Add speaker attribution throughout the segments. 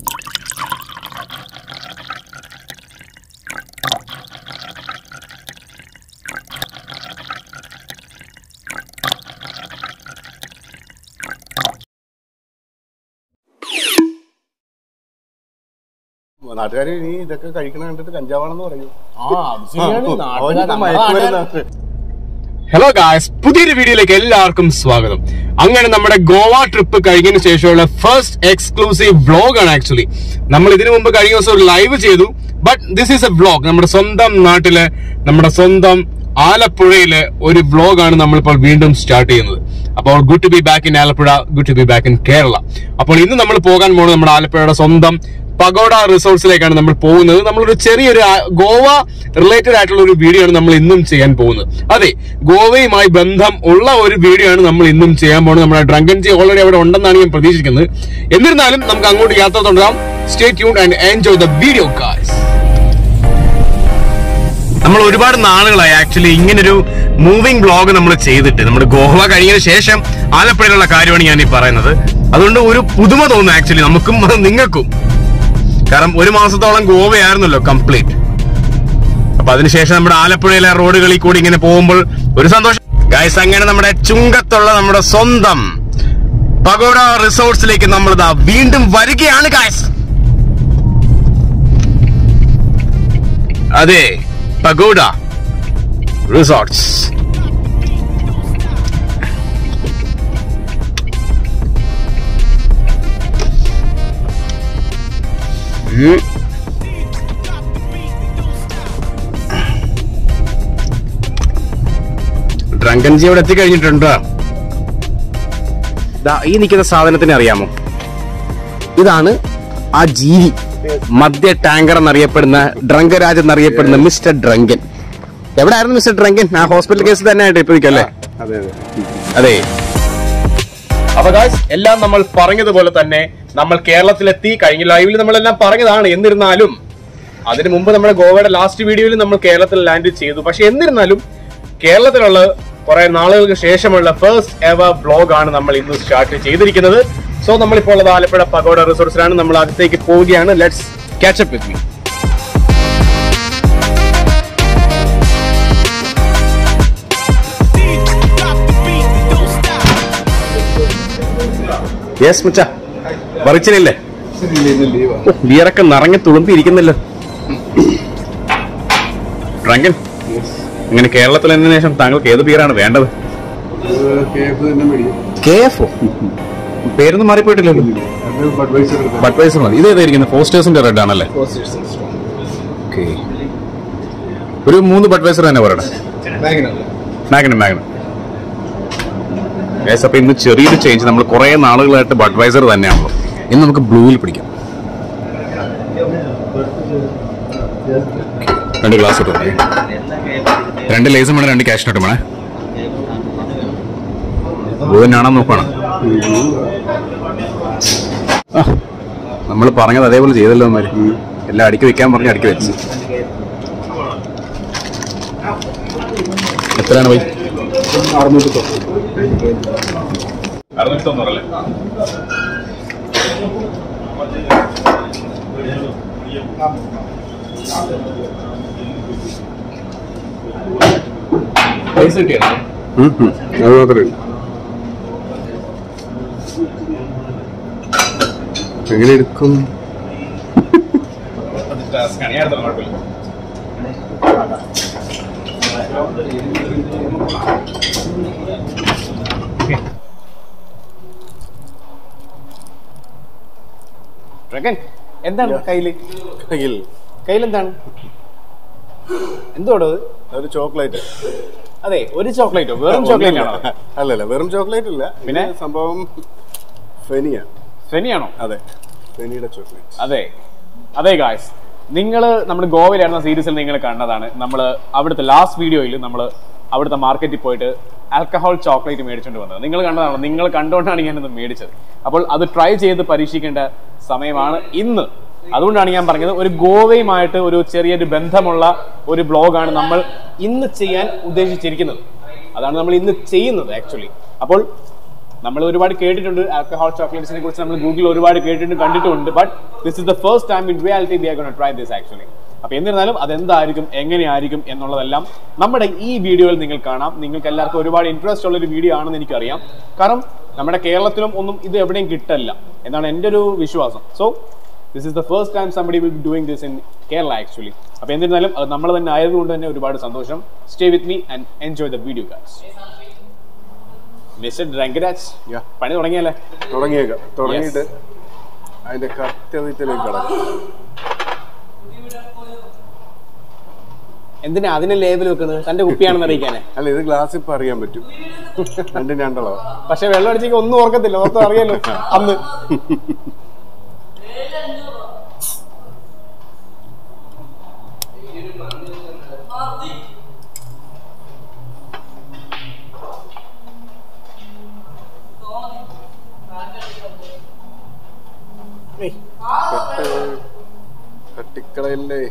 Speaker 1: നാട്ടുകാർ ഇനി ഇതൊക്കെ കഴിക്കണ കണ്ടിട്ട് കഞ്ചാവാണെന്ന് പറയും
Speaker 2: ആ അത് ശരിയാണ് നാട്ടുകാർ
Speaker 1: അവനിപ്പോ
Speaker 2: നമ്മുടെ
Speaker 1: മയക്കുമരുന്നാണ്.
Speaker 3: ഹലോ ഗായ്സ് പുതിയൊരു വീഡിയോയിലേക്ക് എല്ലാവർക്കും സ്വാഗതം അങ്ങനെ നമ്മുടെ ഗോവ ട്രിപ്പ് കഴിഞ്ഞതിന് ശേഷമുള്ള ഫസ്റ്റ് എക്സ്ക്ലൂസീവ് വ്ലോഗ് ആണ് ആക്ച്വലി നമ്മൾ ഇതിനു മുമ്പ് കഴിഞ്ഞ ദിവസം ഒരു ലൈവ് ചെയ്തു but this is a vlog നമ്മുടെ സ്വന്തം നാട്ടിലെ നമ്മുടെ സ്വന്തം ആലപ്പുഴയിലെ ഒരു വ്ലോഗ് ആണ് നമ്മളിപ്പോൾ വീണ്ടും സ്റ്റാർട്ട് ചെയ്യുന്നത് അപ്പോൾ good to be back in Alappuzha good to be back in Kerala അപ്പോൾ ഇന്ന് നമ്മൾ പോകാൻ പോകുന്നത് നമ്മുടെ ആലപ്പുഴയുടെ സ്വന്തം പഗോഡ റിസോർട്സിലേക്കാണ് നമ്മൾ പോകുന്നത് നമ്മളൊരു ചെറിയൊരു ആ- ഗോവ റിലേറ്റഡ് ആയിട്ടുള്ള ഒരു വീഡിയോ ആണ് നമ്മൾ ഇന്നും ചെയ്യാൻ പോകുന്നത് അതെ ഗോവയുമായി ബന്ധം ഉള്ള ഒരു വീഡിയോ ആണ് നമ്മൾ ഇന്നും ചെയ്യാൻ പോകുന്നത് നമ്മുടെ ഡ്രങ്കൻ ജി ഓൾറെഡി അവിടെ ഉണ്ടെന്നാണ് ഞാൻ പ്രതീക്ഷിക്കുന്നത് എന്നിരുന്നാലും നമുക്ക് അങ്ങോട്ട് യാത്ര തുടരാം stay tune and enjoy the video guys നമ്മൾ ഒരുപാട് നാളുകളായി ആക്ച്വലി ഇങ്ങനൊരു മൂവിംഗ് ബ്ലോഗ് നമ്മൾ ചെയ്തിട്ട് നമ്മുടെ ഗോവ കഴിഞ്ഞതിന് ശേഷം ആലപ്പുഴയിലുള്ള കാര്യമാണ് ഞാൻ ഈ പറയുന്നത് അതുകൊണ്ട് ഒരു പുതുമ തോന്നുന്നു ആക്ച്വലി നമുക്കും അത് നിങ്ങൾക്കും കാരണം ഒരു മാസത്തോളം ഗോവയായിരുന്നല്ലോ കംപ്ലീറ്റ് അപ്പൊ അതിനുശേഷം നമ്മുടെ ആലപ്പുഴയിലെ റോഡുകളിൽ കൂടി ഇങ്ങനെ പോകുമ്പോൾ ഒരു സന്തോഷം ഗൈസ് അങ്ങനെ നമ്മുടെ ചുങ്കത്തുള്ള നമ്മുടെ സ്വന്തം പഗോഡ റിസോർട്സിലേക്ക് നമ്മൾ ഇതാ വീണ്ടും വരികയാണ് ഗൈസ് അതെ പഗോഡ റിസോർട്സ് ഉം. ഡ്രങ്കൻ ജി അവിടെ എത്തിക്കഴിഞ്ഞിട്ടുണ്ടോ ദാ ഈ നിൽക്കുന്ന സാധനത്തിന് അറിയാമോ ഇതാണ് ആ ജീവി മദ്യ ടാങ്കർ എന്നറിയപ്പെടുന്ന ഡ്രങ്കരാജ് എന്നറിയപ്പെടുന്ന മിസ്റ്റർ ഡ്രങ്കൻ എവിടെയായിരുന്നു മിസ്റ്റർ ഡ്രങ്കൻ ആ ഹോസ്പിറ്റൽ കേസ് തന്നെ ആയിട്ട് ഇപ്പൊ നിൽക്കല്ലേ
Speaker 1: അതെ അതെ
Speaker 3: അതെ അപ്പൊ ഗായ്സ് എല്ലാം നമ്മൾ പറഞ്ഞതുപോലെ തന്നെ നമ്മൾ കേരളത്തിലെത്തി കഴിഞ്ഞ ലൈവിൽ നമ്മളെല്ലാം പറഞ്ഞതാണ് എന്നിരുന്നാലും അതിനു മുമ്പ് നമ്മുടെ ഗോവയുടെ ലാസ്റ്റ് വീഡിയോയിൽ നമ്മൾ കേരളത്തിൽ ലാൻഡ് ചെയ്തു പക്ഷെ എന്നിരുന്നാലും കേരളത്തിലുള്ള കുറെ നാളുകൾക്ക് ശേഷമുള്ള ഫസ്റ്റ് എവർ ബ്ലോഗ് ആണ് നമ്മൾ ഇന്ന് സ്റ്റാർട്ട് ചെയ്തിരിക്കുന്നത് സോ നമ്മളിപ്പോൾ ഉള്ളത് ആലപ്പുഴ പഗോഡ റിസോർട്സിലാണ് നമ്മൾ അകത്തേക്ക് പോവുകയാണ് let's catch up with me yes പറിച്ചില്ലേ ബിയറൊക്കെ നിറങ്ങി തുളുമ്പി ഇരിക്കുന്നല്ലോ ഡ്രങ്കൻ ഇങ്ങനെ കേരളത്തിൽ എന്നതിന് ശേഷം താങ്കൾക്ക് ഏത് ബിയറാണ് വേണ്ടത്
Speaker 1: കേക്ക് തന്നെ മേടിക്കും
Speaker 3: കെ എഫ് പേരൊന്നും മാറിപ്പോയിട്ടില്ലല്ലോ
Speaker 1: അത് ബഡ്വൈസർ എടുക്കാം
Speaker 3: ബഡ്വൈസർ മതി ഇത് ഏതായിരിക്കുന്നത് ഫോസ്റ്റേഴ്സിന്റെ റെഡ് ആണല്ലേ ഓക്കെ ഒരു മൂന്ന് ബഡ്വൈസർ തന്നെ പറയണം മാഗ്നം മാഗ്നം യെസ് അപ്പൊ ഇന്ന് ചെറിയൊരു ചേഞ്ച് നമ്മൾ കുറെ നാളുകളായിട്ട് ബഡ്വൈസർ തന്നെയാണല്ലോ ഇന്ന് നമുക്ക് ബ്ലൂവിൽ പിടിക്കാം രണ്ട് ഗ്ലാസ് ഇട്ടു രണ്ട് ലേസും വേണം രണ്ട് ക്യാഷ് നോട്ടും വേണേ ബ്ലൂ തന്നെയാണോ നോക്കണം നമ്മൾ പറഞ്ഞത് അതേപോലെ ചെയ്തല്ലോ അവന്മാര് എല്ലാം അടുക്കി വെക്കാൻ പറഞ്ഞ് അടുക്കി വെച്ച് എത്രയാണ് പോയി
Speaker 1: അറുന്നൂറ്റി തൊണ്ണൂറ്
Speaker 3: അറുന്നൂറ്റി തൊണ്ണൂറല്ലേ പൈസ കിട്ടിയാ
Speaker 1: അത് മാത്രമേ ഉള്ളൂ എങ്ങനെ എടുക്കും
Speaker 2: ഡ്രഗൻ എന്താണ് കയ്യില്
Speaker 1: കയ്യിൽ
Speaker 2: കയ്യിൽ എന്താണ് എന്തുവാടോ അത്
Speaker 1: ഒരു ചോക്ലേറ്റ്
Speaker 2: അതെ ഒരു ചോക്ലേറ്റോ വെറും ചോക്ലേറ്റ് ആണോ
Speaker 1: അല്ലല്ല വെറും ചോക്ലേറ്റ് ഇല്ല
Speaker 2: പിന്നെ?
Speaker 1: ഇത് സംഭവം ഫെനിയ
Speaker 2: ഫെനിയാണോ
Speaker 1: അതെ ഫെനിയുടെ ചോക്ലേറ്റ്
Speaker 2: അതെ അതെ ഗായ്സ് നിങ്ങൾ നമ്മൾ ഗോവയിലായിരുന്ന സീരീസിൽ നിങ്ങൾ കണ്ടതാണ് നമ്മൾ അവിടുത്തെ ലാസ്റ്റ് വീഡിയോയിൽ നമ്മൾ അവിടുത്തെ മാർക്കറ്റിൽ പോയിട്ട് ആൽക്കഹോൾ ചോക്ലേറ്റ് മേടിച്ചുകൊണ്ട് വന്നത് നിങ്ങൾ കണ്ടതാണ് നിങ്ങൾ കണ്ടുകൊണ്ടാണ് ഞാനിത് മേടിച്ചത് അപ്പോൾ അത് ട്രൈ ചെയ്ത് പരീക്ഷിക്കേണ്ട സമയമാണ് ഇന്ന് അതുകൊണ്ടാണ് ഞാൻ പറഞ്ഞത് ഒരു ഗോവയുമായിട്ട് ഒരു ചെറിയൊരു ബന്ധമുള്ള ഒരു ബ്ലോഗാണ് നമ്മൾ ഇന്ന് ചെയ്യാൻ ഉദ്ദേശിച്ചിരിക്കുന്നത് അതാണ് നമ്മൾ ഇന്ന് ചെയ്യുന്നത് ആക്ച്വലി അപ്പോൾ നമ്മൾ ഒരുപാട് കേട്ടിട്ടുണ്ട് ആൽക്കഹോൾ ചോക്ലേറ്റ്സിനെ കുറിച്ച് നമ്മൾ ഗൂഗിളിൽ ഒരുപാട് കേട്ടിട്ടുണ്ട് കണ്ടിട്ടുണ്ട് but this is the first time in reality the are gonna try this actually അപ്പൊ എന്നിരുന്നാലും അതെന്തായിരിക്കും എങ്ങനെയായിരിക്കും എന്നുള്ളതെല്ലാം നമ്മുടെ ഈ വീഡിയോയിൽ നിങ്ങൾ കാണാം നിങ്ങൾക്ക് എല്ലാവർക്കും ഒരുപാട് ഇൻട്രസ്റ്റ് ഉള്ള ഒരു വീഡിയോ ആണെന്ന് എനിക്കറിയാം കാരണം നമ്മുടെ കേരളത്തിലും ഒന്നും ഇത് എവിടെയും കിട്ടല്ല എന്നാണ് എൻ്റെ ഒരു വിശ്വാസം so this is the first time somebody will be doing this in Kerala actually അപ്പൊ എന്നിരുന്നാലും അത് നമ്മൾ തന്നെ ആയതുകൊണ്ട് തന്നെ ഒരുപാട് സന്തോഷം stay with me and enjoy the video guys mister Rangaraj
Speaker 1: Yeah.
Speaker 2: പണി തുടങ്ങിയല്ലേ
Speaker 1: തുടങ്ങിയേക്കാം തുടങ്ങിയിട്ട് അതിന്റെ കൃത്യതയിലേക്ക് കടക്കും
Speaker 2: എന്തിനാ അതിന് ലേബൽ വെക്കുന്നത് തന്റെ കുപ്പിയാണെന്ന് അറിയിക്കാനേ
Speaker 1: അല്ല ഇത് ഗ്ലാസ് ഇപ്പൊ അറിയാൻ പറ്റും രണ്ടും രണ്ടളവാ
Speaker 2: പക്ഷെ വെള്ളം അടിച്ചെങ്കിൽ ഒന്നും ഓർക്കത്തില്ല ഓർത്തും അറിയാലോ അന്ന്
Speaker 1: കട്ട് കട്ടിക്കളയല്ലേ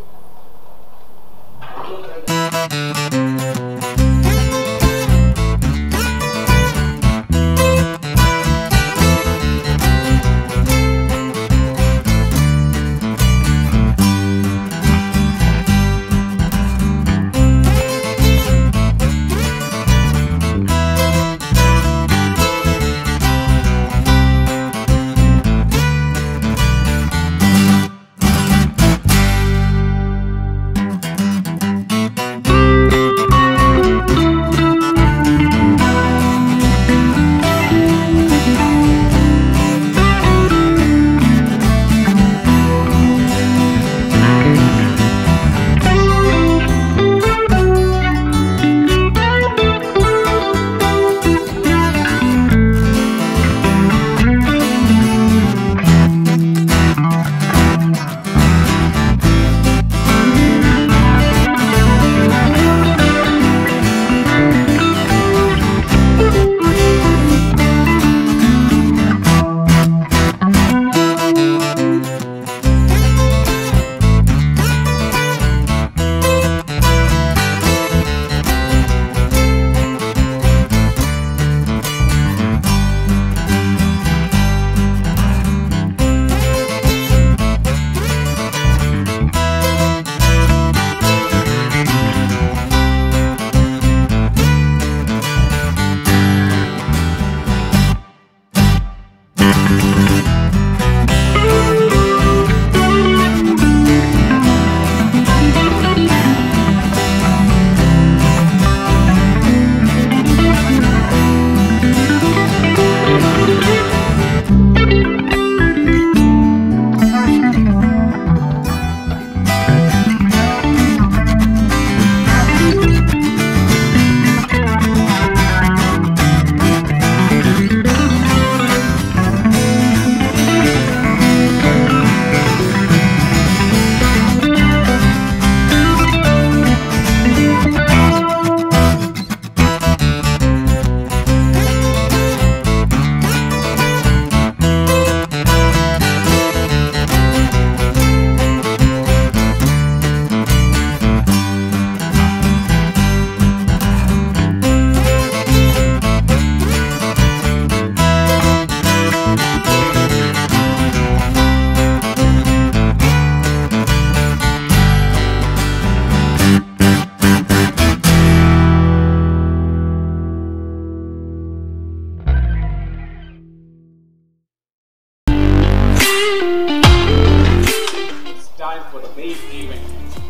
Speaker 2: time for the main event.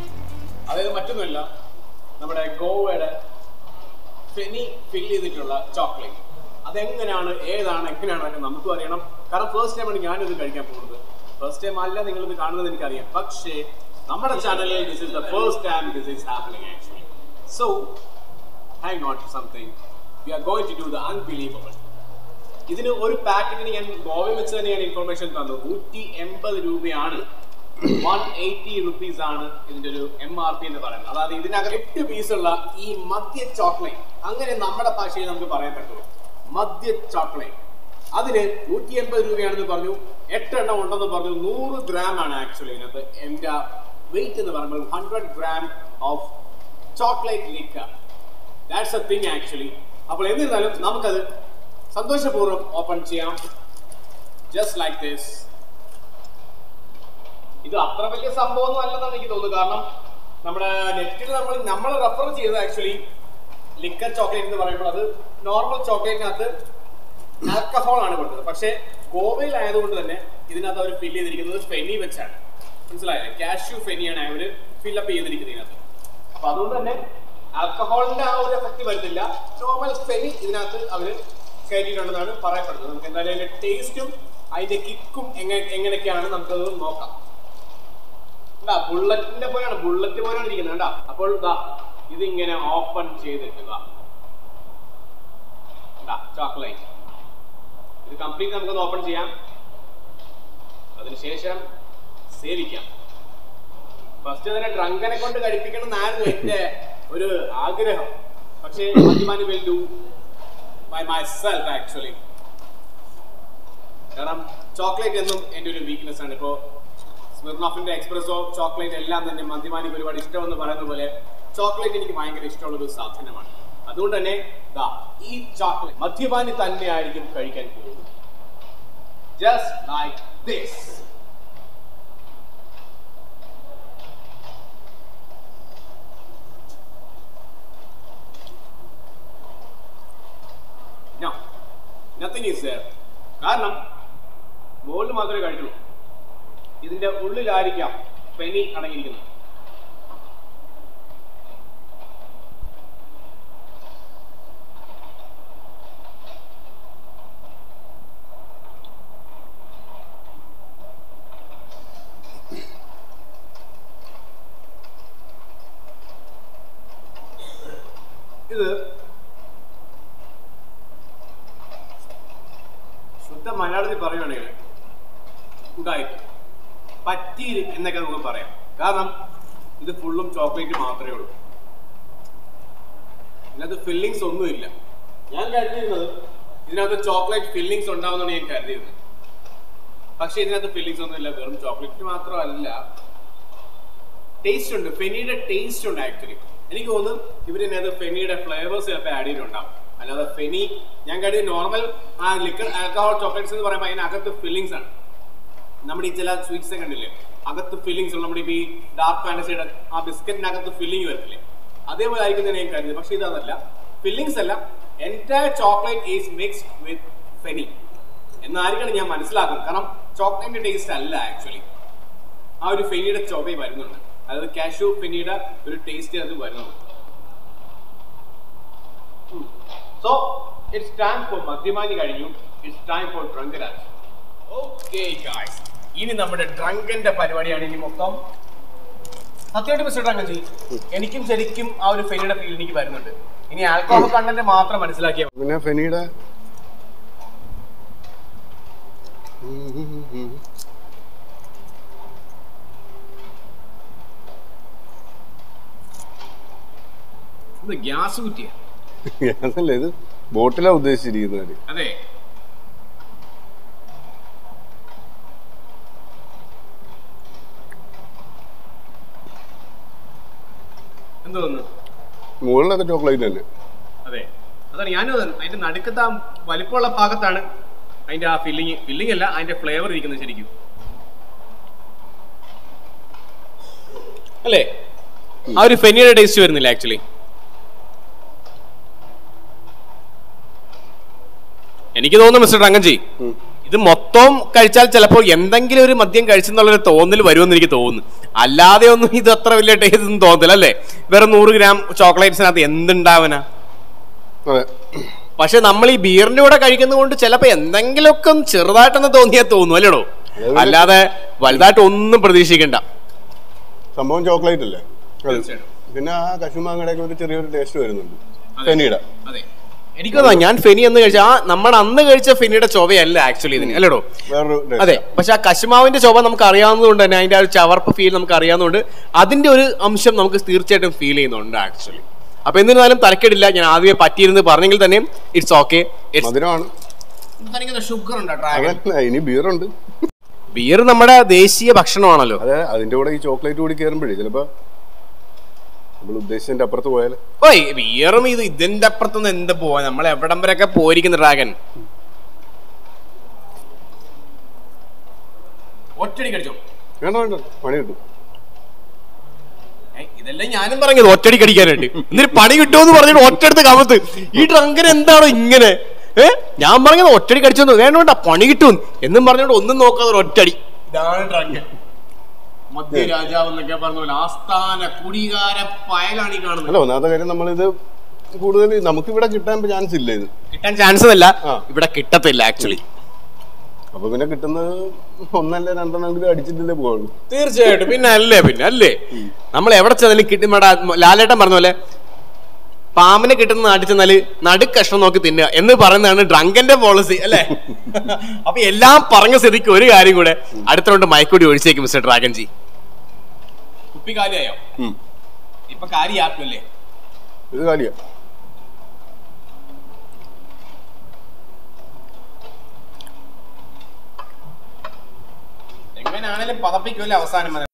Speaker 2: അതായത് മറ്റൊന്നുമല്ല നമ്മുടെ ഗോവയുടെ ഫെനി ഫിൽ ചെയ്തിട്ടുള്ള ചോക്ലേറ്റ് അതെങ്ങനെയാണ് ഏതാണ് എങ്ങനെയാണ് എന്ന് നമുക്കും അറിയണം കാരണം ഫസ്റ്റ് ടൈമാണ് ഞാനിത് കഴിക്കാൻ പോകുന്നത് ഫസ്റ്റ് ടൈം അല്ല നിങ്ങൾ ഇത് കാണുന്നത് എനിക്കറിയാം പക്ഷേ നമ്മുടെ ചാനലിൽ this is the first time this is happening actually so hang on to something we are going to do the unbelievable ഇതിന് ഒരു പാക്കറ്റിന് ഞാൻ ഗോവയിൽ വെച്ച് തന്നെ ഞാൻ ഇൻഫർമേഷൻ തന്നു നൂറ്റി എൺപത് രൂപയാണ് വൺ എയ്റ്റി റുപ്പീസ് ആണ് ഇതിന്റെ ഒരു എം ആർ പി എന്ന് പറയുന്നത് അതായത് ഇതിനകത്ത് എട്ട് പീസുള്ള ഈ മദ്യ ചോക്ലേറ്റ് അങ്ങനെ നമ്മുടെ ഭാഷയിൽ നമുക്ക് പറയാൻ പറ്റുള്ളൂ മദ്യ ചോക്ലേറ്റ് അതിന് നൂറ്റി എൺപത് രൂപയാണെന്ന് പറഞ്ഞു എട്ടെണ്ണം ഉണ്ടെന്ന് പറഞ്ഞു നൂറ് ഗ്രാം ആണ് ആക്ച്വലി ഇതിനകത്ത് എന്റെ വെയിറ്റ് എന്ന് പറയുമ്പോൾ hundred gram of chocolate liquor that's a thing actually അപ്പോൾ എന്നിരുന്നാലും നമുക്കത് സന്തോഷപൂർവ്വം ഓപ്പൺ ചെയ്യാം ജസ്റ്റ് ലൈക്ക് ദിസ് ഇത് അത്ര വലിയ സംഭവമൊന്നും അല്ലെന്നാണ് എനിക്ക് തോന്നുന്നത് കാരണം നമ്മുടെ നെറ്റിൽ നമ്മൾ നമ്മൾ റെഫർ ചെയ്തത് ആക്ച്വലി ലിക്കർ ചോക്ലേറ്റ് എന്ന് പറയുമ്പോൾ അത് നോർമൽ ചോക്ലേറ്റിനകത്ത് ആൽക്കഹോൾ ആണ് കൊടുത്തത് പക്ഷേ ഗോവയിലായതുകൊണ്ട് തന്നെ ഇതിനകത്ത് അവർ ഫിൽ ചെയ്തിരിക്കുന്നത് ഫെനി വെച്ചാണ് മനസ്സിലായില്ലേ കാഷ്യൂ ഫെനിയാണ് അവർ ഫില്ലപ്പ് ചെയ്തിരിക്കുന്നത് ഇതിനകത്ത് അപ്പൊ അതുകൊണ്ട് തന്നെ ആൽക്കഹോളിന്റെ ആ ഒരു എഫക്ട് വരുന്നില്ല നോർമൽ ഫെനി ഇതിനകത്ത് അവർ കയറ്റിയിട്ടുണ്ടെന്നാണ് പറയപ്പെടുന്നത് നമുക്ക് എന്തായാലും അതിന്റെ ടേസ്റ്റും അതിന്റെ കിക്കും എങ്ങനെ എങ്ങനെയൊക്കെയാണ് നമുക്കത് നോക്കാം എന്താ ബുള്ളറ്റിന്റെ പോലെയാണ് ബുള്ളറ്റ് പോലെയാണ് ഇരിക്കുന്നത് കണ്ടാ അപ്പോൾ ഇതാ ഇതിങ്ങനെ ഓപ്പൺ ചെയ്തിട്ട് ഇതാ ചോക്ലേറ്റ് ഇത് കംപ്ലീറ്റ് നമുക്കൊന്ന് ഓപ്പൺ ചെയ്യാം അതിനുശേഷം സേവിക്കാം ഫസ്റ്റ് തന്നെ ഡ്രങ്കനെ കൊണ്ട് കഴിപ്പിക്കണം എന്നായിരുന്നു എന്റെ ഒരു ആഗ്രഹം പക്ഷേ മദ്യപാനി will do by myself actually കാരണം ചോക്ലേറ്റ് എന്നും എൻ്റെ ഒരു വീക്ക്നെസ് ആണ് ഇപ്പോൾ സ്മിർണോഫിന്റെ എക്സ്പ്രസോ ചോക്ലേറ്റ് എല്ലാം തന്നെ മദ്യപാനിക്ക് ഒരുപാട് ഇഷ്ടമെന്ന് പറയുന്ന പോലെ ചോക്ലേറ്റ് എനിക്ക് ഭയങ്കര ഇഷ്ടമുള്ള ഒരു സാധനമാണ് അതുകൊണ്ട് തന്നെ ദാ ഈ ചോക്ലേറ്റ് മദ്യപാനി തന്നെയായിരിക്കും കഴിക്കാൻ പോകുന്നത് just like this No, nothing is there. കാരണം മുകളിൽ മാത്രമേ കഴിച്ചുള്ളൂ ഇതിന്റെ ഉള്ളിലായിരിക്കാം പെനി അടങ്ങിയിരിക്കുന്നത് ഇത് ശുദ്ധ മലയാളത്തിൽ പറയുകയാണെങ്കിൽ ഉണ്ടായിട്ട് പറ്റി എന്നൊക്കെ നമുക്ക് പറയാം കാരണം ഇത് ഫുള്ളും ചോക്ലേറ്റ് മാത്രമേ ഉള്ളൂ ഇതിനകത്ത് ഫില്ലിങ്സ് ഒന്നുമില്ല ഞാൻ കരുതിയിരുന്നത് ഇതിനകത്ത് ചോക്ലേറ്റ് ഫില്ലിങ്സ് ഉണ്ടാവുന്നതാണ് ഞാൻ കരുതിയിരുന്നത് പക്ഷെ ഇതിനകത്ത് ഫില്ലിങ്സ് ഒന്നുമില്ല വെറും ചോക്ലേറ്റ് മാത്രമല്ല ടേസ്റ്റ് ഉണ്ട് ഫെനിയുടെ ടേസ്റ്റ് ഉണ്ട് ആക്ച്വലി എനിക്ക് തോന്നുന്നു ഇവരിനകത്ത് ഫെനിയുടെ ഫ്ലേവേഴ്സ് ചിലപ്പോൾ ആഡ് ചെയ്തിട്ടുണ്ടാവും അല്ലാതെ ഫെനി ഞാൻ കരുതി നോർമൽ ആ ലിക്കർ ആൽക്കഹോൾ ചോക്ലേറ്റ്സ് എന്ന് പറയുമ്പോൾ അതിനകത്ത് ഫില്ലിങ്സ് ആണ് നമ്മുടെ ഈ ചില സ്വീറ്റ്സ് ഒക്കെ ഉണ്ടല്ലേ അകത്ത് ഫില്ലിങ്സ് ഉള്ള നമ്മുടെ ഈ ഡാർക്ക് ഫാൻറ്റസിയുടെ ആ ബിസ്ക്കറ്റിനകത്ത് ഫില്ലിങ് വരത്തില്ലേ അതേപോലെ ആയിരിക്കും ഞാൻ കരുതി പക്ഷെ ഇതല്ല ഫില്ലിങ്സ് അല്ല entire chocolate is mixed with feni എന്നായിരിക്കണം ഞാൻ മനസ്സിലാക്കുന്നത് കാരണം ചോക്ലേറ്റിന്റെ ടേസ്റ്റ് അല്ല ആക്ച്വലി ആ ഒരു ഫെനിയുടെ ചൊവ വരുന്നുണ്ട് അതായത് കാഷ്യൂ ഫെനിയുടെ ഒരു ടേസ്റ്റ് അത് വരുന്നുണ്ട് സോ ഇറ്റ്സ് ടൈം ഫോർ മദ്യമാനി കഴിഞ്ഞു ഇറ്റ്സ് ടൈം ഫോർ ഡ്രങ്കരാജ് ഓക്കെ ഗായ്സ് ഇനി നമ്മുടെ ഡ്രങ്കന്റെ പരിപാടിയാണ് ഇനി മൊത്തം സത്യമായിട്ട് മിസ്റ്റർ ഡ്രങ്കൻ എനിക്കും ശരിക്കും ആ ഒരു ഫെനിയുടെ ഫീൽ എനിക്ക് വരുന്നുണ്ട് ഇനി ആൽക്കോഹോൾ കണ്ടന്റ് മാത്രം മനസ്സിലാക്കിയാൽ മതി.
Speaker 1: പിന്നെ ഫെനിയുടെ
Speaker 2: ഇത് ഗ്യാസ് കുറ്റിയ
Speaker 1: അതല്ല ഇത് ബോട്ടിലാ ഉദ്ദേശിച്ചിരിക്കുന്നത്
Speaker 2: അതെ എന്ത് തോന്നുന്നു
Speaker 1: മുകളിലൊക്കെ ചോക്ലേറ്റ് തന്നെ
Speaker 2: അതെ അതാണ് ഞാനും അതെ അതിന്റെ നടുക്കത്തെ ആ വലിപ്പമുള്ള ഭാഗത്താണ് അതിന്റെ ആ ഫില്ലിങ് ഫില്ലിംഗ് അല്ല അതിന്റെ ഫ്ലേവർ ഇരിക്കുന്നത് ശരിക്കും അല്ലേ ആ ഒരു ഫെനിയുടെ ടേസ്റ്റ് വരുന്നില്ല ആക്ച്വലി എനിക്ക് തോന്നുന്നു മിസ്റ്റർ റങ്കൻജി
Speaker 1: ഉം.
Speaker 2: ഇത് മൊത്തം കഴിച്ചാൽ ചിലപ്പോൾ എന്തെങ്കിലും ഒരു മദ്യം കഴിച്ചെന്നുള്ളൊരു തോന്നൽ വരുമെന്ന് എനിക്ക് തോന്നുന്നു അല്ലാതെ ഒന്നും ഇത് അത്ര വലിയ ടേസ്റ്റ് ഒന്നും തോന്നില്ല അല്ലേ വെറും നൂറ് ഗ്രാം ചോക്ലേറ്റ്സിനകത്ത് എന്തുണ്ടാവനാ
Speaker 1: അതെ
Speaker 2: പക്ഷെ നമ്മൾ ഈ ബീറിന്റെ കൂടെ കഴിക്കുന്നതുകൊണ്ട് ചിലപ്പോ എന്തെങ്കിലുമൊക്കെ ഒന്ന് ചെറുതായിട്ടൊന്ന് തോന്നിയാൽ തോന്നും അല്ലേടോ
Speaker 1: അതേപോലെ-
Speaker 2: അല്ലാതെ വലുതായിട്ട് ഒന്നും പ്രതീക്ഷിക്കണ്ട
Speaker 1: സംഭവം ചോക്ലേറ്റ് അല്ലേ അത്.
Speaker 2: തീർച്ചയായിട്ടും.
Speaker 1: പിന്നെ ആ കശുമാങ്ങയുടെ ഒക്കെ ഒരു ചെറിയൊരു ടേസ്റ്റ് വരുന്നുണ്ട് ഫെനിയുടെ
Speaker 2: അതെ എനിക്ക് തോന്നാ ഞാൻ ഫെനി എന്ന് കഴിച്ച ആ നമ്മൾ അന്ന് കഴിച്ച ഫെനിയുടെ ചൊവയല്ല ആക്ച്വലി ഇതിന് അല്ലേടോ
Speaker 1: വേറൊരു taste.
Speaker 2: അതെ പക്ഷെ ആ കശുമാവിന്റെ ചൊവ നമുക്ക് അറിയാവുന്നതുകൊണ്ട് തന്നെ അതിന്റെ ആ ഒരു ചവർപ്പ് ഫീൽ നമുക്ക് അറിയാവുന്നതുകൊണ്ട് അതിന്റെ ഒരു അംശം നമുക്ക് തീർച്ചയായിട്ടും ഫീൽ ചെയ്യുന്നുണ്ട് ആക്ച്വലി അപ്പൊ എന്നിരുന്നാലും തരക്കേടില്ല ഞാൻ ആദ്യമേ പറ്റിയിരുന്ന് പറഞ്ഞെങ്കിൽ തന്നെ ഇറ്റ്സ് ഓക്കെ
Speaker 1: മധുരമാണ്
Speaker 2: ഷുഗർ ഉണ്ട്
Speaker 1: അതല്ല ഇനി ബീറുണ്ട്
Speaker 2: ബിയർ നമ്മുടെ ദേശീയ ഭക്ഷണമാണല്ലോ
Speaker 1: അതെ അതിന്റെ കൂടെ ഈ ചോക്ലേറ്റ് കൂടി കയറുമ്പോഴേ ചിലപ്പോ നമ്മൾ ഉദ്ദേശിച്ചതിന്റെ അപ്പുറത്ത് പോയാല്
Speaker 4: ഓയ് ബിയറും ഇത് ഇതിന്റെ അപ്പുറത്തുനിന്ന് എന്ത് പോവാ നമ്മൾ എവിടം വരെയൊക്കെ പോയിരിക്കുന്ന ഡ്രാഗൻ ഒറ്റടി കടിച്ചോ
Speaker 1: വേണ്ട വേണ്ട പണി കിട്ടും
Speaker 4: ഏയ്, ഇതെല്ലാം ഞാനും പറഞ്ഞത് ഒറ്റടി കടിക്കാനായിട്ട് എന്നിട്ട് പണി കിട്ടുമെന്ന് പറഞ്ഞിട്ട് ഒറ്റടുത്ത് കമത്ത് ഈ ഡ്രങ്കൻ എന്താണോ ഇങ്ങനെ ഏ ഞാൻ പറഞ്ഞത് ഒറ്റടി കടിച്ചോന്ന് വേണ്ട വേണ്ട പണി കിട്ടും എന്നും പറഞ്ഞോണ്ട് ഒന്നും നോക്കാതെ ഒരു ഒറ്റടി ഇതാണ് ഡ്രങ്കൻ മധ്യരാജാവ് എന്നൊക്കെ പറഞ്ഞ പോലെ ആസ്ഥാന കുടികാര പയലാണ് ഈ കാണുന്നത്
Speaker 1: അല്ല ഒന്നാമത്തെ കാര്യം നമ്മളിത് കൂടുതൽ നമുക്ക് ഇവിടെ കിട്ടാൻ ചാൻസ് ഇല്ല ഇത്
Speaker 4: കിട്ടാൻ ചാൻസ് അല്ല
Speaker 1: ആ.
Speaker 4: ഇവിടെ കിട്ടത്തില്ല ആക്ച്വലി
Speaker 1: അപ്പൊ പിന്നെ കിട്ടുന്നത് ഒന്നല്ല രണ്ടെണ്ണെങ്കിലും അടിച്ചിട്ടല്ലേ പോകുള്ളൂ
Speaker 4: തീർച്ചയായിട്ടും പിന്നെ അല്ലേ പിന്നെ അല്ലേ നമ്മൾ എവിടെ ചെന്നാലും കിട്ടും ഇവിടെ ലാലേട്ടൻ പറഞ്ഞ പോലെ പാമ്പിനെ കിട്ടുന്ന നാട്ടിൽ ചെന്നാല് നടുക്കഷ്ണം നോക്കി തിന്നുക എന്ന് പറയുന്നതാണ് ഡ്രങ്കന്റെ പോളിസി അല്ലേ അപ്പൊ എല്ലാം പറഞ്ഞ സ്ഥിതിക്ക് ഒരു കാര്യം കൂടെ അടുത്തോണ്ട് മയക്കൂടി ഒഴിച്ചേക്കും മിസ്റ്റർ ഡ്രാഗൻ ജി കുപ്പി കാലിയായോ
Speaker 1: ഉം.
Speaker 4: ഇപ്പൊ കാര്യാക്കുമല്ലേ
Speaker 1: ഇത് കാലിയാ
Speaker 4: എങ്ങനെയാണേലും പതപ്പിക്കുമല്ലേ അവസാനം വരെ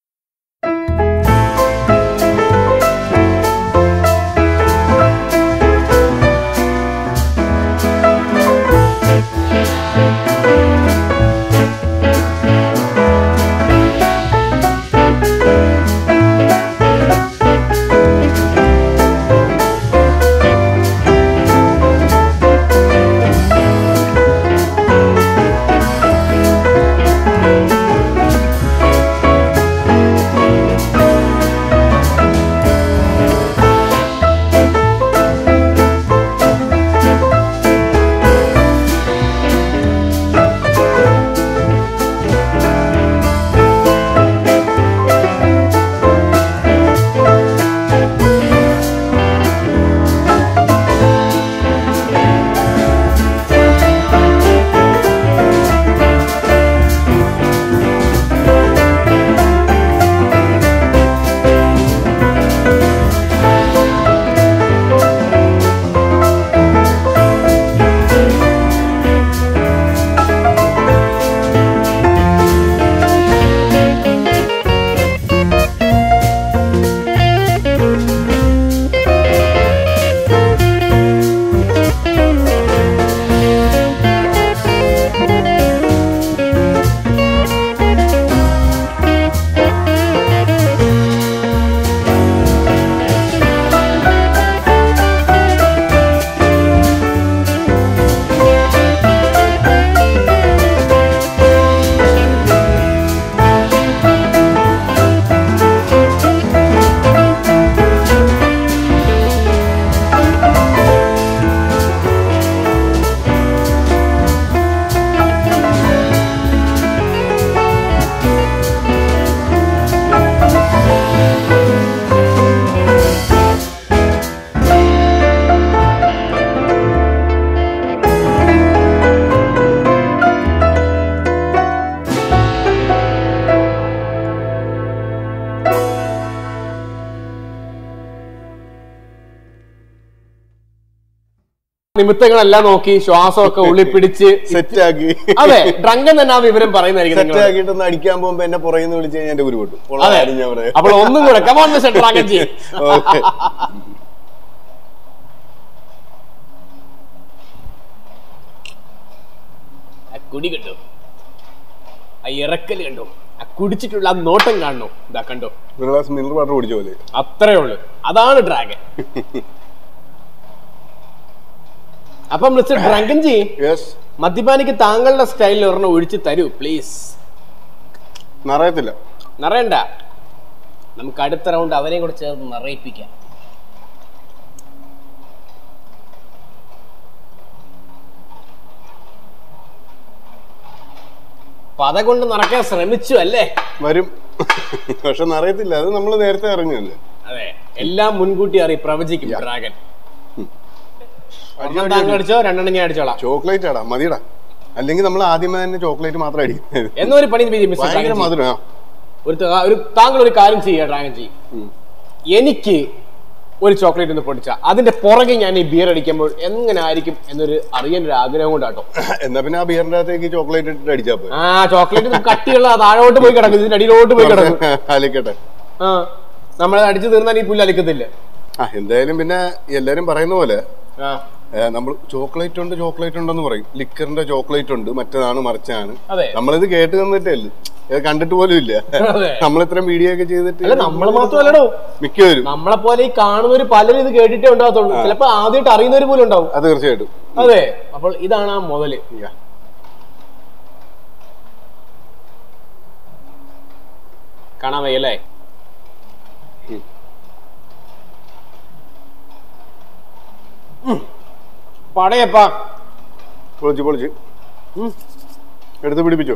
Speaker 2: നിമിത്തങ്ങളെല്ലാം നോക്കി ശ്വാസമൊക്കെ ഉള്ളിൽ പിടിച്ച്
Speaker 1: സെറ്റ് ആക്കി
Speaker 2: അതെ ഡ്രങ്കൻ തന്നെ ആ വിവരം പറയുന്നതായിരിക്കും
Speaker 1: സെറ്റ്
Speaker 2: നിങ്ങളോട്.
Speaker 1: ആക്കിയിട്ട് ഒന്ന് അടിക്കാൻ പോകുമ്പോ എന്നെ പുറകിന്ന് വിളിച്ച് കഴിഞ്ഞാൽ എന്റെ ഉരുപൊട്ടും ഉള്ള
Speaker 2: അതെ
Speaker 1: കാര്യം ഞാൻ പറയാം
Speaker 2: അപ്പോൾ ഒന്നും കൂടെ come on mister dragon ji
Speaker 1: okay
Speaker 4: ആ കുടി കണ്ടു ആ ഇറക്കല് കണ്ടു ആ കുടിച്ചിട്ടുള്ള ആ നോട്ടം കാണണോ ഇതാ കണ്ടോ
Speaker 1: ഒരു ഗ്ലാസ് മിനറൽ വാട്ടർ കുടിച്ച പോലെ
Speaker 4: അത്രേ ഉള്ളു അതാണ് ഡ്രാഗൻ അപ്പൊ മിസ്റ്റർ ഡ്രാഗൻ ജി
Speaker 1: യെസ്
Speaker 4: മദ്യപാനിക്ക് താങ്കളുടെ സ്റ്റൈലിൽ ഒരെണ്ണം ഒഴിച്ച് തരൂ പ്ലീസ്
Speaker 1: നിറയത്തില്ല
Speaker 4: നിറയണ്ട നമുക്ക് അടുത്ത റൗണ്ട് അവരെയും കൂടെ ചേർന്ന് നിറയിപ്പിക്കാം പത കൊണ്ട് നിറയ്ക്കാൻ ശ്രമിച്ചു അല്ലേ
Speaker 1: വരും പക്ഷെ നിറയത്തില്ല അത് നമ്മൾ നേരത്തെ അറിഞ്ഞല്ലേ
Speaker 4: അതെ എല്ലാം മുൻകൂട്ടി അറിയി പ്രവചിക്കും ഡ്രാഗൻ ഒരെണ്ണം താങ്കൾ അടിച്ചോ രണ്ടെണ്ണം ഞാൻ അടിച്ചോളാം
Speaker 1: ചോക്ലേറ്റ് ആടാ മതിയടാ അല്ലെങ്കിൽ നമ്മൾ ആദ്യമേ തന്നെ ചോക്ലേറ്റ് മാത്രം അടിക്കുന്നത്
Speaker 4: എന്നൊരു പണി ചെയ്യ് മിസ്റ്റർ
Speaker 1: ഭയങ്കര
Speaker 4: ഡ്രാഗൻ ജി.
Speaker 1: മധുരം ആ.
Speaker 4: ഒരു ത- ഒരു താങ്കൾ ഒരു കാര്യം ചെയ്യുക ഡ്രാഗൻ ജി എനിക്ക് ഒരു ചോക്ലേറ്റ് ഒന്ന് പൊടിച്ച അതിന്റെ പുറകെ ഞാൻ ഈ ബിയർ അടിക്കുമ്പോൾ എങ്ങനെ ആയിരിക്കും എന്നൊരു അറിയാൻ ഒരു ആഗ്രഹം കൊണ്ടാട്ടോ
Speaker 1: എന്നാ പിന്നെ ആ ബിയറിന്റെ അകത്തേക്ക് ചോക്ലേറ്റ് ഇട്ടിട്ട് അടിച്ചാ പോയി
Speaker 4: ആ ചോക്ലേറ്റ് കട്ടിയുള്ള താഴോട്ട് പോയി കിടക്കും ഇതിന്റെ അടിയിലോട്ട് പോയി കിടക്കും
Speaker 1: അലിക്കട്ടെ
Speaker 4: ആ നമ്മളത് അടിച്ചു തീർന്നാൽ ഈ പുല്ല് അലിക്കത്തില്ല
Speaker 1: ആ എന്തായാലും പിന്നെ എല്ലാരും പറയുന്ന പോലെ
Speaker 4: ആ
Speaker 1: നമ്മൾ ചോക്ലേറ്റ് ഉണ്ട് ചോക്ലേറ്റ് ഉണ്ടെന്ന് പറയും ലിക്കറിന്റെ ചോക്ലേറ്റ് ഉണ്ട് മറ്റേതാണ് മറിച്ചാണ്
Speaker 4: അതെ.
Speaker 1: നമ്മളിത് കേട്ട് തന്നിട്ടേ ഉള്ളു ഇത് കണ്ടിട്ട് പോലും ഇല്ല
Speaker 4: അതെ.
Speaker 1: നമ്മൾ ഇത്രയും വീഡിയോ ഒക്കെ ചെയ്തിട്ട്
Speaker 4: അല്ല നമ്മള് മാത്രമല്ലടോ
Speaker 1: മിക്കവരും
Speaker 4: നമ്മളെ പോലെ ഈ കാണുന്നവര് പലരും ഇത് കേട്ടിട്ടേ ഉണ്ടാകത്തുള്ളൂ ചിലപ്പോ ആദ്യമായിട്ട് അറിയുന്നവര് പോലും ഉണ്ടാവും
Speaker 1: അത് തീർച്ചയായിട്ടും
Speaker 4: അതെ അപ്പോൾ ഇതാണ് ആ മുതല്
Speaker 1: Yeah.
Speaker 4: കാണാൻ വയ്യല്ലേ പടയപ്പാ
Speaker 1: പൊളിച്ച് പൊളിച്ച് എടുത്ത് പിടിപ്പിച്ചോ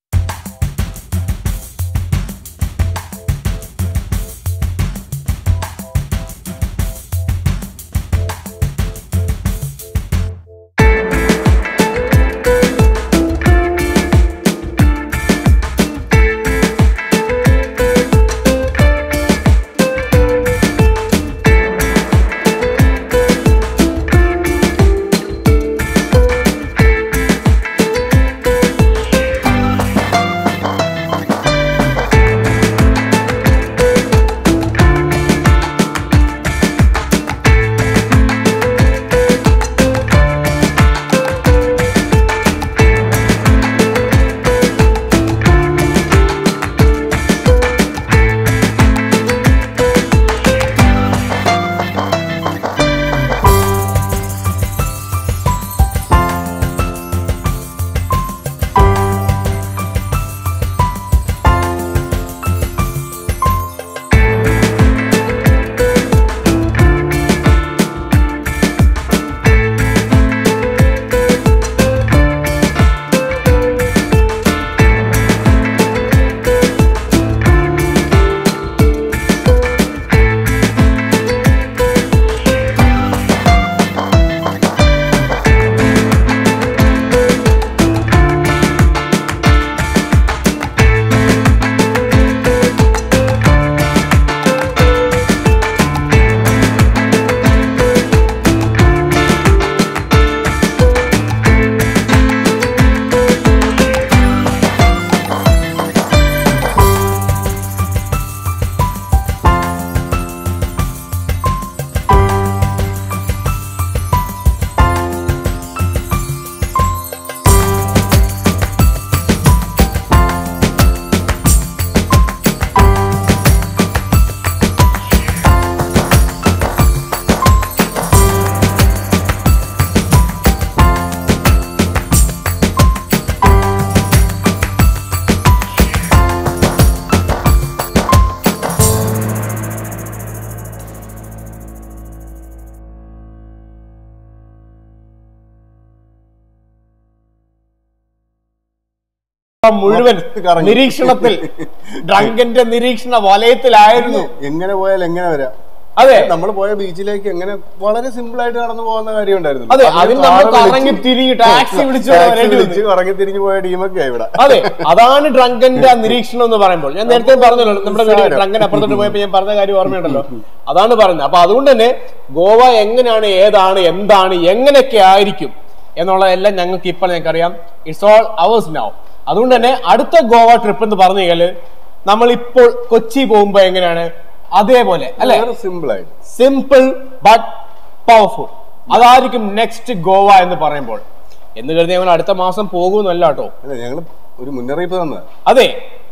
Speaker 4: മുഴുവൻ
Speaker 1: കറങ്ങി.
Speaker 4: നിരീക്ഷണത്തിൽ ഡ്രങ്കന്റെ നിരീക്ഷണ വലയത്തിലായിരുന്നു
Speaker 1: എങ്ങനെ പോയാൽ എങ്ങനെ വരാം
Speaker 4: അതെ
Speaker 1: നമ്മൾ പോയ ബീച്ചിലേക്ക് എങ്ങനെ വളരെ സിമ്പിൾ ആയിട്ട് നടന്നു പോകുന്ന കാര്യം ഉണ്ടായിരുന്നു
Speaker 4: അതെ, അതിന് നമ്മൾ കറങ്ങി തിരിഞ്ഞ് ടാക്സി വിളിച്ച് വരേണ്ടി വന്നു.
Speaker 1: വിളിച്ച് കറങ്ങി തിരിഞ്ഞു പോയ ടീമൊക്കെ ഇവിടെ
Speaker 4: അതെ അതാണ് ഡ്രങ്കന്റെ ആ നിരീക്ഷണം എന്ന് പറയുമ്പോൾ ഞാൻ നേരത്തെ പറഞ്ഞല്ലോ നമ്മുടെ വീഡിയോ ഡ്രങ്കൻ അപ്പുറത്തോട്ട് പോയപ്പോ ഞാൻ പറഞ്ഞ കാര്യം ഓർമ്മയുണ്ടല്ലോ അതാണ് പറയുന്നത് അപ്പൊ അതുകൊണ്ട് തന്നെ ഗോവ എങ്ങനെയാണ് ഏതാണ് എന്താണ് എങ്ങനെയൊക്കെ ആയിരിക്കും എന്നുള്ളതെല്ലാം ഞങ്ങൾക്ക് ഇപ്പോൾ ഞങ്ങൾക്ക് അറിയാം ഇറ്റ്സ് ഓൾ അവേഴ്സ് നൗ അതുകൊണ്ട് തന്നെ അടുത്ത ഗോവ ട്രിപ്പ് എന്ന് പറഞ്ഞു കഴിഞ്ഞാൽ നമ്മൾ ഇപ്പോൾ കൊച്ചി പോകുമ്പോ എങ്ങനെയാണ് അതേപോലെ അല്ലെ
Speaker 1: സിമ്പിൾ ആയിട്ട്
Speaker 4: സിമ്പിൾ ബട്ട് പവർഫുൾ അതായിരിക്കും നെക്സ്റ്റ് ഗോവ എന്ന് പറയുമ്പോൾ എന്ന് കരുതി ഞങ്ങൾ അടുത്ത മാസം പോകുമെന്നല്ല കേട്ടോ
Speaker 1: അല്ല ഞങ്ങള് ഒരു മുന്നറിയിപ്പ് തന്നത്
Speaker 4: അതെ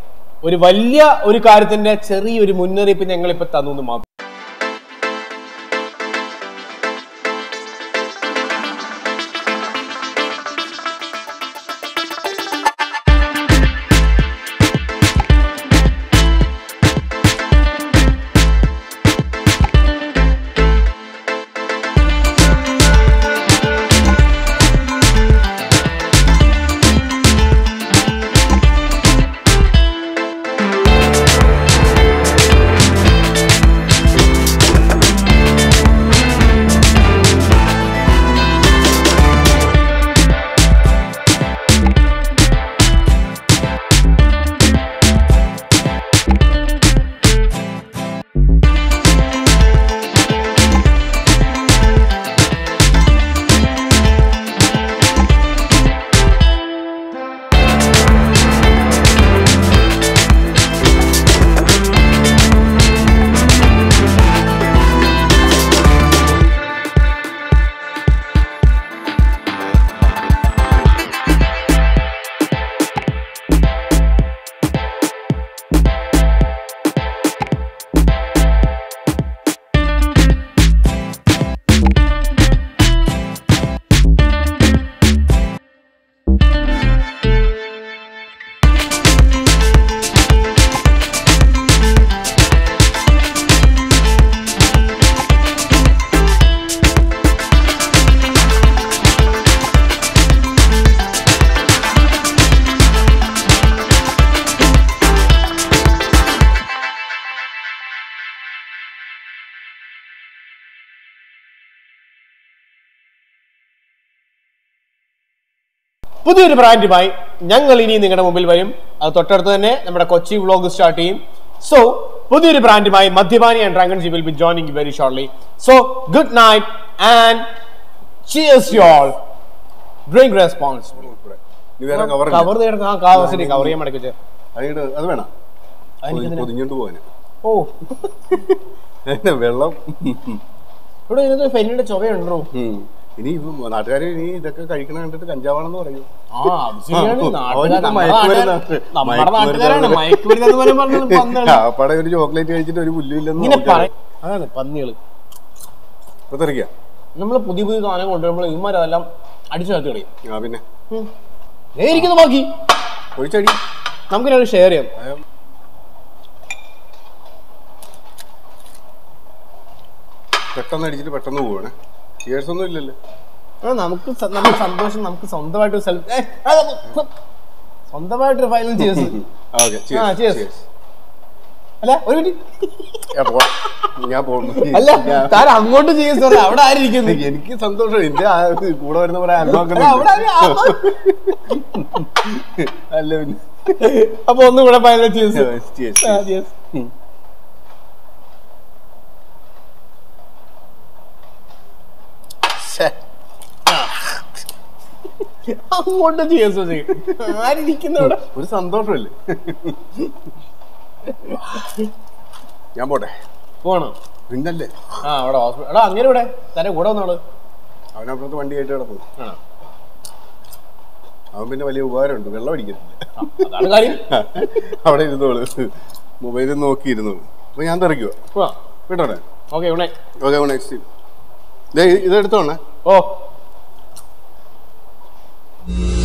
Speaker 4: ഒരു വലിയ ഒരു കാര്യത്തിന്റെ ചെറിയൊരു മുന്നറിയിപ്പ് ഞങ്ങൾ ഇപ്പൊ തന്നു എന്ന് മാത്രം പുതിയൊരു ബ്രാൻഡുമായി ഞങ്ങൾ ഇനി നിങ്ങളുടെ മുമ്പിൽ വരും അത് തൊട്ടടുത്ത് തന്നെ നമ്മുടെ കൊച്ചി വ്ലോഗ് സ്റ്റാർട്ട് ചെയ്യും സോ പുതിയൊരു ബ്രാൻഡുമായി മദ്യപാനി and dragon ji will be joining very shortly so good night and cheers you all drink responsible
Speaker 1: ഇവിടെ. ഇനി വേറെ കവർ
Speaker 4: കവർ ആ കവർ ശരി കവർ ചെയ്യാൻ മടക്കി വെച്ചേ
Speaker 1: അതിട്ട് അത് വേണം
Speaker 4: അതെനിക്കെന്തിനാ?
Speaker 1: പൊതിഞ്ഞോണ്ട് പോവാന്
Speaker 4: ഓ
Speaker 1: അതിന്റെ വെള്ളം
Speaker 4: ഇവിടെ ഇതിനകത്ത് ഫെന്നിന്റെ ചുവയുണ്ടോ
Speaker 1: ഉം. ഇനി നാട്ടുകാർ ഇനി ഇതൊക്കെ കഴിക്കണ കണ്ടിട്ട് കഞ്ചാവാണെന്ന് പറയും
Speaker 4: ആ അത് ശരിയാണ്
Speaker 1: അവർക്ക്
Speaker 4: നാട്ടുകാർ- നമ്മുടെ
Speaker 1: മയക്കുമരുന്ന്
Speaker 4: നാട്ടുകാർ- നമ്മുടെ
Speaker 1: മയക്കുമരുന്ന്
Speaker 4: നാട്ടുകാരാണ് മയക്കുമരുന്ന് എന്ന് പറയുമ്പോൾ പറഞ്ഞത് പന്താണ്.
Speaker 1: ആപ്പാടെ ഒരു ചോക്ലേറ്റ് കഴിച്ചിട്ട് ഒരു പുല്ലില്ലെന്ന്
Speaker 4: ഇങ്ങനെ പറയും അതാണ് പന്നികള്
Speaker 1: ഇപ്പൊ തെറിക്ക
Speaker 4: നമ്മൾ പുതിയ പുതിയ സാധനം കൊണ്ടുവരുമ്പോൾ ഇവന്മാർ അതെല്ലാം അടിച്ചു നിർത്തി കളയും
Speaker 1: ആ പിന്നെ
Speaker 4: ദേ ഇരിക്കുന്നു ബാക്കി
Speaker 1: ഒഴിച്ചടി
Speaker 4: നമുക്ക് ഷെയർ ചെയ്യാം
Speaker 1: പെട്ടെന്ന് അടിച്ചിട്ട് പെട്ടെന്ന് പോവാണ് ചേഴ്സ് ഒന്നും ഇല്ലല്ലോ
Speaker 4: ആ, നമുക്ക് സ- നമ്മുടെ സന്തോഷം നമുക്ക് സ്വന്തമായിട്ട് സെൽഫ് സ്വന്തമായിട്ടൊരു ഫൈനൽ ചെയ്യേഴ്സ്
Speaker 1: ഓക്കെ
Speaker 4: ആ, cheers. അല്ല ഒരു മിനിറ്റ്
Speaker 1: ഞാൻ പോകുന്നു
Speaker 4: അല്ല
Speaker 1: ഞാൻ-
Speaker 4: താൻ അങ്ങോട്ട് ചെയ്യേഴ്സ് പറയാം അവിടെ ആരിയിരിക്കുന്നു
Speaker 1: എനിക്ക് സന്തോഷം എന്റെ ആ കൂടെ വരുന്ന പോലെ
Speaker 4: അല്ല, അവിടെ ആരും- ആ,
Speaker 1: അല്ല പിന്നെ
Speaker 4: അപ്പൊ ഒന്നും കൂടെ ഫൈനൽ ചെയ്യേഴ്സ്
Speaker 1: Cheers,
Speaker 4: ആ,
Speaker 1: cheers.
Speaker 4: cheers.
Speaker 1: ശ്ശെ.
Speaker 4: അങ്ങോട്ട് ചെയ്യേഴ്സ് ചെയ്യും ആരിയിരിക്കുന്നു അവിടെ
Speaker 1: ഒരു സന്തോഷമല്ലേ ഞാൻ പോട്ടെ
Speaker 4: പോണോ
Speaker 1: പിന്നല്ലേ
Speaker 4: ആ അവിടെ ഹോസ്പിറ്റൽ എടാ അങ്ങനെ ഇവിടെ തന്റെ കൂടെ വന്നോള്
Speaker 1: അവനപ്പുറത്ത് വണ്ടി ആയിട്ട് കിടക്കും
Speaker 4: ആ
Speaker 1: അവൻ പിന്നെ വലിയ ഉപകാരമുണ്ട് വെള്ളം അടിക്കത്തില്ല
Speaker 4: ആ, അതാണ് കാര്യം
Speaker 1: അവിടെ ഇരുന്നോളൂ മൊബൈലിൽ നോക്കിയിരുന്നോളൂ അപ്പൊ ഞാൻ തെറിക്കുവാ
Speaker 4: പോവാ
Speaker 1: വിട്ടോടെ
Speaker 4: ഓക്കെ ഉണേ
Speaker 1: ഓക്കെ നെക്സ്റ്റ് ഇത് എടുത്തോണേ
Speaker 4: ഓ